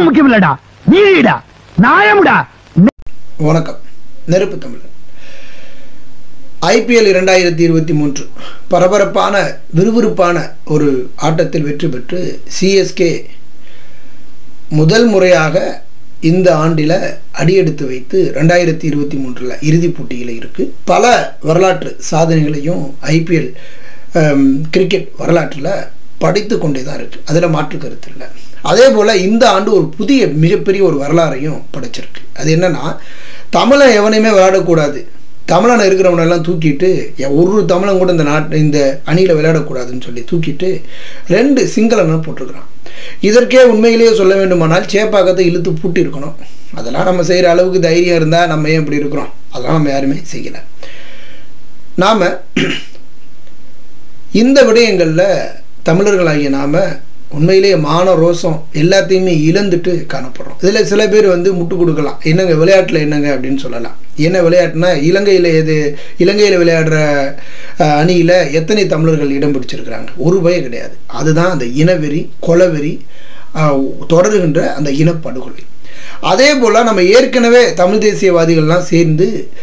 முக்கியம் இல்லடா நீதிடா நியாயம்டா வணக்கம் நெருப்பு தமிழன் ஐபிஎல் இரண்டாயிரத்தி இருபத்தி மூன்று பரபரப்பான விறுவிறுப்பான ஒரு ஆட்டத்தில் வெற்றி பெற்று சிஎஸ்கே முதல் முறையாக இந்த ஆண்டில் அடியெடுத்து வைத்து ரெண்டாயிரத்தி இருபத்தி மூன்றில் இறுதிப் போட்டியில் இருக்குது பல வரலாற்று சாதனைகளையும் ஐபிஎல் கிரிக்கெட் வரலாற்றில் படித்து கொண்டே தான் இருக்குது அதில் மாற்று கருத்து இல்லை அதே போல் இந்த ஆண்டு ஒரு புதிய மிகப்பெரிய ஒரு வரலாறையும் படைச்சிருக்கு அது என்னன்னா தமிழன் எவனையுமே விளையாடக்கூடாது தமிழன் இருக்கிறவனெல்லாம் தூக்கிட்டு எ- ஒரு தமிழன் கூட இந்த நாட்டு இந்த அணியில் விளையாடக்கூடாதுன்னு சொல்லி தூக்கிட்டு ரெண்டு சிங்களனை போட்டிருக்கிறான் இதற்கே உண்மையிலேயே சொல்ல வேண்டுமானால் சேப்பாக்கத்தை இழுத்து பூட்டி இருக்கணும் அதெல்லாம் நம்ம செய்கிற அளவுக்கு தைரியம் இருந்தால் நம்ம ஏன் இப்படி இருக்கிறோம் அதெல்லாம் நம்ம யாருமே செய்யலை நாம் இந்த விடயங்களில் தமிழர்களாகிய நாம் உண்மையிலேயே மான ரோசம் எல்லாத்தையுமே இழந்துட்டு காணப்படுறோம் இதில் சில பேர் வந்து முட்டு கொடுக்கலாம் என்னங்க விளையாட்டில் என்னங்க அப்படின்னு சொல்லலாம் என்ன விளையாட்டுனா இலங்கையில் எது இலங்கையில் விளையாடுற அணியில் எத்தனை தமிழர்கள் இடம் பிடிச்சிருக்கிறாங்க ஒரு பயம் கிடையாது அதுதான் அந்த இனவெறி கொலவெறி அஹ், தொடருகின்ற அந்த இனப்படுகொலை அதே போல் நம்ம ஏற்கனவே தமிழ் தேசியவாதிகள்லாம் சேர்ந்து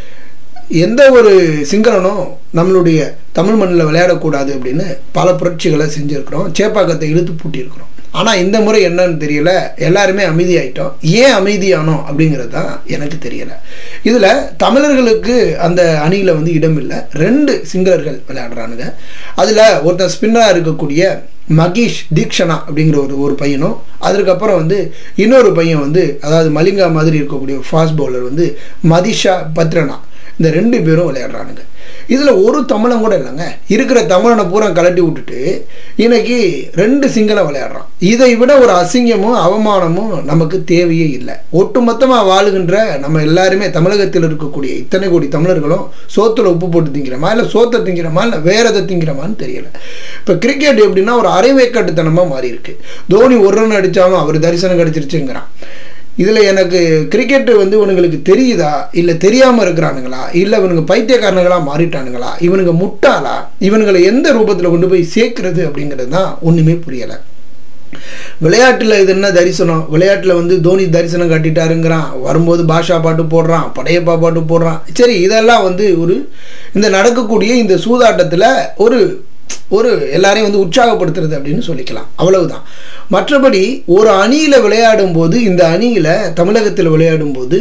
எந்த ஒரு சிங்களனும் நம்மளுடைய தமிழ் மண்ணில் விளையாடக்கூடாது அப்படின்னு பல புரட்சிகளை செஞ்சுருக்கிறோம் சேப்பாக்கத்தை இழுத்து பூட்டியிருக்கிறோம் ஆனால் இந்த முறை என்னன்னு தெரியல எல்லாருமே அமைதியாயிட்டோம் ஏன் அமைதியானோம் அப்படிங்கிறது தான் எனக்கு தெரியல இதில் தமிழர்களுக்கு அந்த அணியில் வந்து இடம் இல்லை ரெண்டு சிங்களர்கள் விளையாடுறானுங்க அதில் ஒருத்தன் ஸ்பின்னராக இருக்கக்கூடிய மகேஷ் தீக்ஷனா அப்படிங்கிற ஒரு ஒரு பையனும் அதற்கப்புறம் வந்து இன்னொரு பையன் வந்து அதாவது மலிங்கா மாதிரி இருக்கக்கூடிய ஃபாஸ்ட் பவுலர் வந்து மதிஷா பத்ரனா இந்த ரெண்டு பேரும் விளையாடுறானுங்க இதில் ஒரு தமிழன் கூட இல்லைங்க இருக்கிற தமிழனை பூரா கலட்டி விட்டுட்டு இன்னைக்கு ரெண்டு சிங்களம் விளையாடுறான் இதை விட ஒரு அசிங்கமும் அவமானமும் நமக்கு தேவையே இல்லை ஒட்டுமொத்தமாக வாழுகின்ற நம்ம எல்லாருமே தமிழகத்தில் இருக்கக்கூடிய இத்தனை கோடி தமிழர்களும் சோத்துல உப்பு போட்டு திங்கிறோமா இல்லை சோத்தை திங்கிறோமா இல்லை வேற எதை திங்கிறோமான்னு தெரியல இப்போ கிரிக்கெட் எப்படின்னா ஒரு அரைவேக்காட்டுத்தனமாக மாறி இருக்கு தோனி ஒரு ரன் அடித்தாலும் அவர் தரிசனம் கிடச்சிருச்சுங்கிறான் இதில் எனக்கு கிரிக்கெட்டு வந்து இவனுங்களுக்கு தெரியுதா இல்லை தெரியாமல் இருக்கிறானுங்களா இல்லை இவனுங்க பைத்தியக்காரனுங்களா மாறிட்டானுங்களா இவனுங்க முட்டாளா இவனுங்களை எந்த ரூபத்தில் கொண்டு போய் சேர்க்கிறது அப்படிங்கிறது தான் ஒன்றுமே புரியலை விளையாட்டில் இது என்ன தரிசனம் விளையாட்டில் வந்து தோனி தரிசனம் கட்டிட்டாருங்கிறான் வரும்போது பாஷா பாட்டு போடுறான் படையப்பா பாட்டு போடுறான் சரி இதெல்லாம் வந்து ஒரு இந்த நடக்கக்கூடிய இந்த சூதாட்டத்தில் ஒரு ஒரு எல்லாரையும் வந்து உற்சாகப்படுத்துறது அப்படின்னு சொல்லிக்கலாம் அவ்வளவுதான் மற்றபடி ஒரு அணியில் விளையாடும் போது இந்த அணியில் தமிழகத்தில் விளையாடும் போது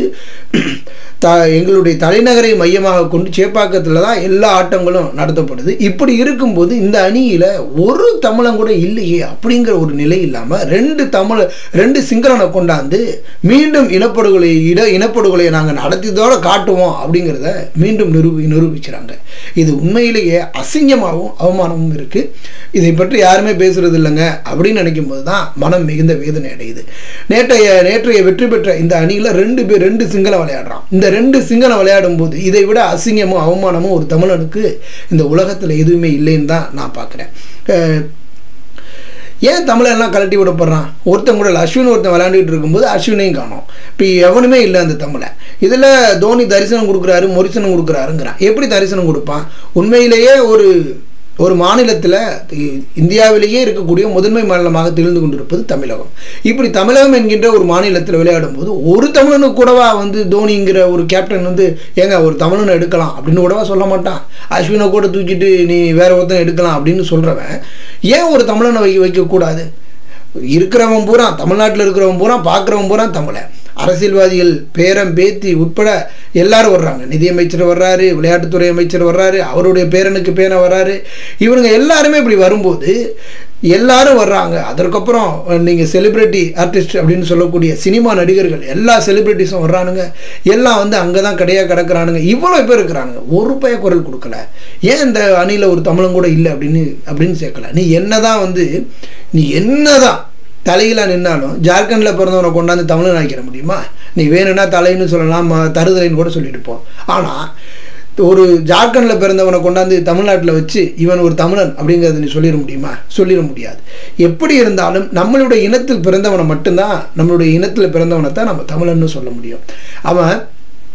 த எங்களுடைய தலைநகரை மையமாக கொண்டு சேப்பாக்கத்தில் தான் எல்லா ஆட்டங்களும் நடத்தப்படுது இப்படி இருக்கும்போது இந்த அணியில் ஒரு தமிழன் கூட இல்லையே அப்படிங்கிற ஒரு நிலை இல்லாமல் ரெண்டு தமிழ் ரெண்டு சிங்களனை கொண்டாந்து மீண்டும் இனப்படுகொலை இட இனப்படுகொலையை நாங்கள் நடத்தியதோட காட்டுவோம் அப்படிங்கிறத மீண்டும் நிரூபி நிரூபிக்கிறாங்க இது உண்மையிலேயே அசிங்கமாகவும் அவமானமும் இருக்குது இதை பற்றி யாருமே பேசுறது இல்லைங்க அப்படின்னு நினைக்கும் போது தான் மனம் மிகுந்த வேதனை அடையுது நேற்றைய நேற்றைய வெற்றி பெற்ற இந்த அணியில் ரெண்டு பேர் ரெண்டு சிங்களம் விளையாடுறான் இந்த ரெண்டு சிங்களம் விளையாடும் போது இதை விட அசிங்கமும் அவமானமும் ஒரு தமிழனுக்கு இந்த உலகத்தில் எதுவுமே இல்லைன்னு தான் நான் பார்க்குறேன் ஏன் தமிழெல்லாம் கலட்டி விடப்படுறான் ஒருத்தன் கூட இல்லை அஸ்வின் ஒருத்தன் விளையாண்டுட்டு இருக்கும்போது அஸ்வினையும் காணோம் இப்போ எவனுமே இல்லை அந்த தமிழை இதில் தோனி தரிசனம் கொடுக்குறாரு மொரிசனம் கொடுக்குறாருங்கிறான் எப்படி தரிசனம் கொடுப்பான் உண்மையிலேயே ஒரு ஒரு மாநிலத்தில் இந்தியாவிலேயே இருக்கக்கூடிய முதன்மை மாநிலமாக திகழ்ந்து கொண்டிருப்பது தமிழகம் இப்படி தமிழகம் என்கின்ற ஒரு மாநிலத்தில் விளையாடும் போது ஒரு தமிழனுக்கு கூடவா வந்து தோனிங்கிற ஒரு கேப்டன் வந்து ஏங்க ஒரு தமிழனை எடுக்கலாம் அப்படின்னு கூடவா சொல்ல மாட்டான் அஸ்வினை கூட தூக்கிட்டு நீ வேற ஒருத்தன் எடுக்கலாம் அப்படின்னு சொல்கிறவன் ஏன் ஒரு தமிழனை வைக்க வைக்கக்கூடாது இருக்கிறவன் பூரா தமிழ்நாட்டில் இருக்கிறவன் பூரா பார்க்குறவன் பூரா தமிழன் அரசியல்வாதிகள் பேரம் பேத்தி உட்பட எல்லாரும் வர்றாங்க நிதியமைச்சர் வர்றாரு விளையாட்டுத்துறை அமைச்சர் வர்றாரு அவருடைய பேரனுக்கு பேரன் வர்றாரு இவனுங்க எல்லாருமே இப்படி வரும்போது எல்லாரும் வர்றாங்க அதற்கப்புறம் நீங்கள் செலிப்ரிட்டி ஆர்டிஸ்ட் அப்படின்னு சொல்லக்கூடிய சினிமா நடிகர்கள் எல்லா செலிப்ரிட்டிஸும் வர்றானுங்க எல்லாம் வந்து அங்கே தான் கடையாக கிடக்குறானுங்க இவ்வளோ பேர் இருக்கிறானுங்க ஒரு பய குரல் கொடுக்கல ஏன் இந்த அணியில் ஒரு தமிழன் கூட இல்லை அப்படின்னு அப்படின்னு சேர்க்கல நீ என்னதான் வந்து நீ என்னதான் தலையில நின்னாலும் ஜார்க்கண்டில் பிறந்தவனை கொண்டாந்து தமிழன் ஆக்கிட முடியுமா நீ வேணும்னா தலைன்னு சொல்லலாம் ம- தருதலைன்னு கூட சொல்லிட்டு போ ஆனால் ஒரு ஜார்க்கண்டில் பிறந்தவனை கொண்டாந்து தமிழ்நாட்டில் வச்சு இவன் ஒரு தமிழன் அப்படிங்கிறத நீ சொல்லிட முடியுமா சொல்லிட முடியாது எப்படி இருந்தாலும் நம்மளுடைய இனத்தில் பிறந்தவனை மட்டும்தான் நம்மளுடைய இனத்தில் பிறந்தவனை தான் நம்ம தமிழன்னு சொல்ல முடியும் அவன்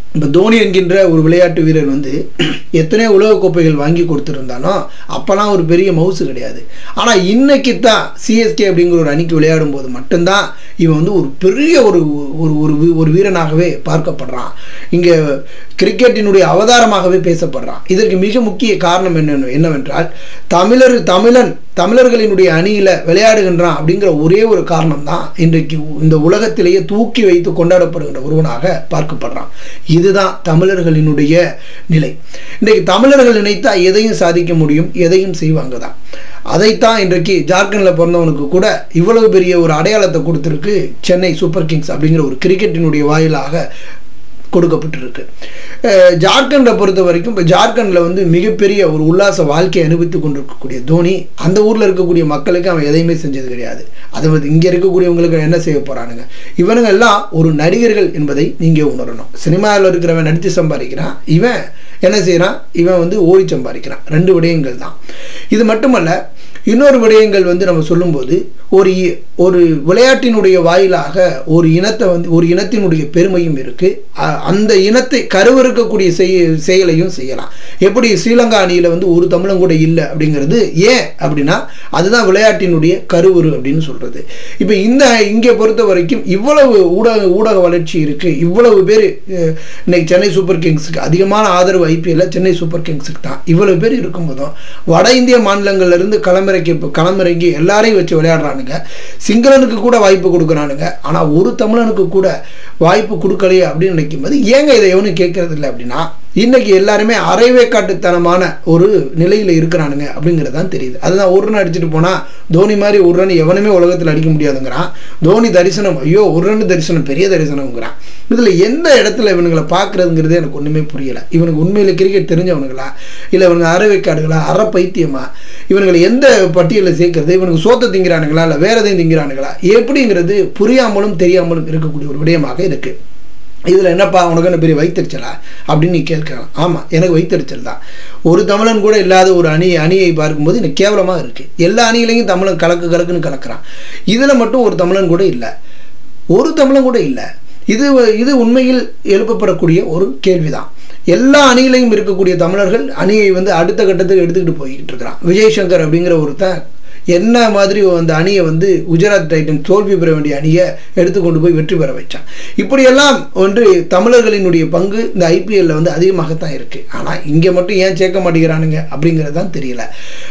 இப்போ தோனி என்கின்ற ஒரு விளையாட்டு வீரர் வந்து எத்தனையோ உலகக்கோப்பைகள் வாங்கி கொடுத்துருந்தாலும் அப்போல்லாம் ஒரு பெரிய மவுசு கிடையாது ஆனால் இன்னைக்கு தான் சிஎஸ்கே அப்படிங்கிற ஒரு அணிக்கு விளையாடும் போது மட்டும்தான் இவன் வந்து ஒரு பெரிய ஒரு ஒரு ஒரு வீ- ஒரு வீரனாகவே பார்க்கப்படுறான் இங்கே கிரிக்கெட்டினுடைய அவதாரமாகவே பேசப்படுறான் இதற்கு மிக முக்கிய காரணம் என்ன என்னவென்றால் தமிழர் தமிழன் தமிழர்களினுடைய அணியில் விளையாடுகின்றான் அப்படிங்கிற ஒரே ஒரு காரணம் தான் இன்றைக்கு இந்த உலகத்திலேயே தூக்கி வைத்து கொண்டாடப்படுகின்ற ஒருவனாக பார்க்கப்படுறான் இதுதான் தமிழர்களினுடைய நிலை இன்றைக்கு தமிழர்கள் நினைத்தா எதையும் சாதிக்க முடியும் எதையும் செய்வாங்க தான் அதைத்தான் இன்றைக்கு ஜார்க்கண்டில் பிறந்தவனுக்கு கூட இவ்வளவு பெரிய ஒரு அடையாளத்தை கொடுத்துருக்கு சென்னை சூப்பர் கிங்ஸ் அப்படிங்கிற ஒரு கிரிக்கெட்டினுடைய வாயிலாக கொடுக்கப்பட்டிருக்கு அஹ் ஜார்க்கண்டை பொறுத்த வரைக்கும் இப்போ ஜார்க்கண்டில் வந்து மிகப்பெரிய ஒரு உல்லாச வாழ்க்கையை அனுபவித்து கொண்டிருக்கக்கூடிய தோனி அந்த ஊரில் இருக்கக்கூடிய மக்களுக்கு அவன் எதையுமே செஞ்சது கிடையாது அது வந்து இங்கே இருக்கக்கூடியவங்களுக்கு என்ன செய்ய போகிறானுங்க இவனுங்க எல்லாம் ஒரு நடிகர்கள் என்பதை நீங்கள் உணரணும் சினிமாவில் இருக்கிறவன் நடித்து சம்பாதிக்கிறான் இவன் என்ன செய்கிறான் இவன் வந்து ஓடி சம்பாதிக்கிறான் ரெண்டு விடயங்கள் தான் இது மட்டுமல்ல இன்னொரு விடயங்கள் வந்து நம்ம சொல்லும்போது ஒரு இ- ஒரு விளையாட்டினுடைய வாயிலாக ஒரு இனத்தை வந்து ஒரு இனத்தினுடைய பெருமையும் இருக்கு அ- அந்த இனத்தை கருவறுக்கக்கூடிய செய் செயலையும் செய்யலாம் எப்படி ஸ்ரீலங்கா அணியில் வந்து ஒரு தமிழன் கூட இல்லை அப்படிங்கிறது ஏன் அப்படின்னா அதுதான் விளையாட்டினுடைய கருவுரு அப்படின்னு சொல்றது இப்போ இந்த இங்கே பொறுத்த வரைக்கும் இவ்வளவு ஊடக ஊடக வளர்ச்சி இருக்கு இவ்வளவு பேர் அஹ், இன்னைக்கு சென்னை சூப்பர் கிங்ஸுக்கு அதிகமான ஆதரவு ஐபிஎல்ல சென்னை சூப்பர் கிங்ஸுக்கு தான் இவ்வளவு பேர் இருக்கும்போதும் வட இந்திய மாநிலங்கள்ல இருந்து களமிறக்கி களமிறங்கி எல்லாரையும் வச்சு விளையாடுறானுங்க சிங்களனுக்கு கூட வாய்ப்பு கொடுக்குறானுங்க ஆனா ஒரு தமிழனுக்கு கூட வாய்ப்பு கொடுக்கலையே அப்படின்னு நினைக்கும் போது ஏங்க இதை எவனும் கேட்கறது இல்லை அப்படின்னா இன்னைக்கு எல்லாருமே அரைவேக்காட்டுத்தனமான ஒரு நிலையில இருக்கிறானுங்க அப்படிங்கிறது தான் தெரியுது அதுதான் ஒரு ரன் அடிச்சுட்டு போனா தோனி மாதிரி ஒரு ரன் எவனுமே உலகத்தில் அடிக்க முடியாதுங்கிறான் தோனி தரிசனம் ஐயோ ஒரு ரன் தரிசனம் பெரிய தரிசனம்ங்கிறான் இதுல எந்த இடத்துல இவனுங்களை பார்க்கறதுங்கிறதே எனக்கு ஒண்ணுமே புரியல இவனுக்கு உண்மையில கிரிக்கெட் தெரிஞ்சவனுங்களா இல்ல இவனுங்க அறவைக்காடுகளா அற பைத்தியமா இவனுங்களை எந்த பட்டியலில் சேர்க்கறது இவனுக்கு சோத்தை திங்கிறானுங்களா இல்ல வேற எதையும் திங்கிறானுங்களா எப்படிங்கிறது புரியாமலும் தெரியாமலும் இருக்கக்கூடிய ஒரு விடயமாக இருக்கு இதில் என்னப்பா உனக்கு என்ன பெரிய வைத்தறிச்சலா அப்படின்னு நீ கேட்கலாம் ஆமாம் எனக்கு வைத்தறிச்சல் தான் ஒரு தமிழன் கூட இல்லாத ஒரு அணி அணியை பார்க்கும்போது எனக்கு கேவலமாக இருக்குது எல்லா அணியிலையும் தமிழன் கலக்கு கலக்குன்னு கலக்குறான் இதில் மட்டும் ஒரு தமிழன் கூட இல்லை ஒரு தமிழன் கூட இல்லை இது இது உண்மையில் எழுப்பப்படக்கூடிய ஒரு கேள்விதான் எல்லா அணியிலையும் இருக்கக்கூடிய தமிழர்கள் அணியை வந்து அடுத்த கட்டத்துக்கு எடுத்துக்கிட்டு போய்கிட்டு இருக்கிறான் விஜய் சங்கர் அப்படிங்கிற ஒருத்தன் என்ன மாதிரி அந்த அணியை வந்து குஜராத் டைட்டன் தோல்வி பெற வேண்டிய அணியை எடுத்துக்கொண்டு போய் வெற்றி பெற வச்சான் இப்படியெல்லாம் ஒன்று தமிழர்களினுடைய பங்கு இந்த ஐபிஎல்ல வந்து அதிகமாகத்தான் இருக்கு ஆனால் இங்கே மட்டும் ஏன் சேர்க்க மாட்டேங்கிறானுங்க அப்படிங்கிறது தான் தெரியல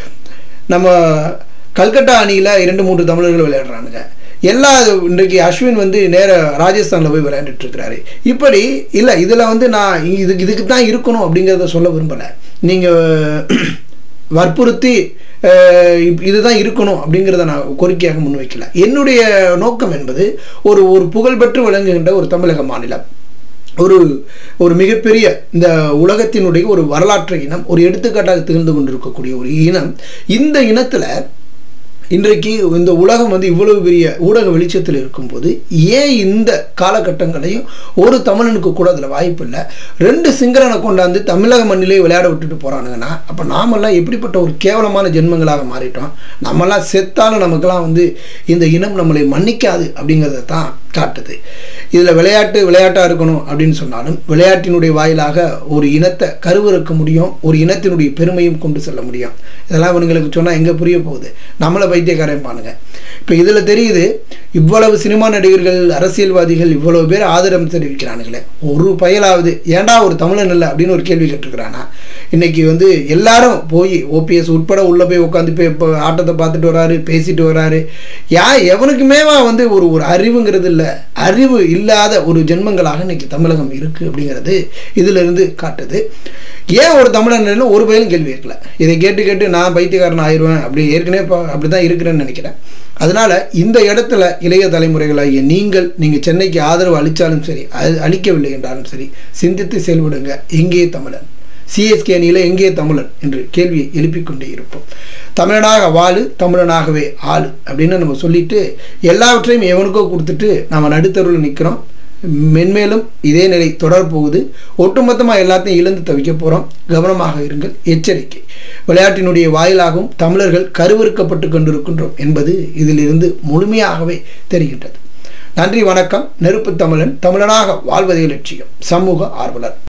நம்ம கல்கட்டா அணியில் இரண்டு மூன்று தமிழர்கள் விளையாடுறானுங்க எல்லா இன்றைக்கு அஸ்வின் வந்து நேர ராஜஸ்தானில் போய் விளையாண்டுட்டு இருக்கிறாரு இப்படி இல்லை இதில் வந்து நான் இதுக்கு இதுக்கு தான் இருக்கணும் அப்படிங்கிறத சொல்ல விரும்பலை நீங்கள் வற்புறுத்தி அஹ், இப்- இதுதான் இருக்கணும் அப்படிங்கிறத நான் கோரிக்கையாக முன்வைக்கல என்னுடைய நோக்கம் என்பது ஒரு ஒரு புகழ்பெற்று விளங்குகின்ற ஒரு தமிழக மாநிலம் ஒரு ஒரு மிகப்பெரிய இந்த உலகத்தினுடைய ஒரு வரலாற்று இனம் ஒரு எடுத்துக்காட்டாக திகழ்ந்து கொண்டிருக்கக்கூடிய ஒரு இனம் இந்த இனத்துல இன்றைக்கு இந்த உலகம் வந்து இவ்வளவு பெரிய ஊடக வெளிச்சத்தில் இருக்கும்போது ஏன் இந்த காலகட்டங்களையும் ஒரு தமிழனுக்கு கூட அதில் வாய்ப்பு இல்லை ரெண்டு சிங்களனை கொண்டாந்து தமிழக மண்ணிலே விளையாட விட்டுட்டு போகிறானுங்கன்னா அப்போ நாமெல்லாம் எப்படிப்பட்ட ஒரு கேவலமான ஜென்மங்களாக மாறிட்டோம் நம்மெல்லாம் செத்தாலும் நமக்கெல்லாம் வந்து இந்த இனம் நம்மளை மன்னிக்காது அப்படிங்கிறத தான் காட்டுது இதில் விளையாட்டு விளையாட்டாக இருக்கணும் அப்படின்னு சொன்னாலும் விளையாட்டினுடைய வாயிலாக ஒரு இனத்தை கருவறுக்க முடியும் ஒரு இனத்தினுடைய பெருமையும் கொண்டு செல்ல முடியும் இதெல்லாம் இவனுங்களுக்கு சொன்னால் எங்கே புரிய போகுது நம்மளை பைத்தியக்காரன் பானுங்க இப்போ இதில் தெரியுது இவ்வளவு சினிமா நடிகர்கள் அரசியல்வாதிகள் இவ்வளவு பேர் ஆதரவு தெரிவிக்கிறானுங்களே ஒரு பயலாவது ஏன்டா ஒரு தமிழன் இல்லை அப்படின்னு ஒரு கேள்வி கேட்டிருக்கிறானா இன்னைக்கு வந்து எல்லாரும் போய் ஓபிஎஸ் உட்பட உள்ளே போய் உட்காந்து போய் இப்போ ஆட்டத்தை பார்த்துட்டு வராரு பேசிட்டு வராரு யா எவனுக்குமேவா வந்து ஒரு ஒரு அறிவுங்கிறது இல்லை அறிவு இல்லாத ஒரு ஜென்மங்களாக இன்னைக்கு தமிழகம் இருக்குது அப்படிங்கிறது இதிலிருந்து காட்டுது ஏன் ஒரு தமிழன் ஒரு பயிலும் கேள்வி கேட்கல இதை கேட்டு கேட்டு நான் பைத்தியக்காரன் ஆயிடுவேன் அப்படி ஏற்கனவே இப்போ அப்படி தான் இருக்கிறேன்னு நினைக்கிறேன் அதனால இந்த இடத்துல இளைய தலைமுறைகளாகிய நீங்கள் நீங்கள் சென்னைக்கு ஆதரவு அளித்தாலும் சரி அது அளிக்கவில்லை என்றாலும் சரி சிந்தித்து செயல்படுங்க எங்கே தமிழன் சிஎஸ்கே அணியில் எங்கே தமிழன் என்று கேள்வியை எழுப்பிக் கொண்டே இருப்போம் தமிழனாக வாழு தமிழனாகவே ஆளு அப்படின்னு நம்ம சொல்லிட்டு எல்லாவற்றையும் எவனுக்கோ கொடுத்துட்டு நம்ம நடுத்தருவில் நிற்கிறோம் மென்மேலும் இதே நிலை தொடர் போகுது ஒட்டுமொத்தமாக எல்லாத்தையும் இழந்து தவிக்க போகிறோம் கவனமாக இருங்கள் எச்சரிக்கை விளையாட்டினுடைய வாயிலாகவும் தமிழர்கள் கருவறுக்கப்பட்டு கொண்டிருக்கின்றோம் என்பது இதிலிருந்து முழுமையாகவே தெரிகின்றது நன்றி வணக்கம் நெருப்பு தமிழன் தமிழனாக வாழ்வதே லட்சியம் சமூக ஆர்வலர்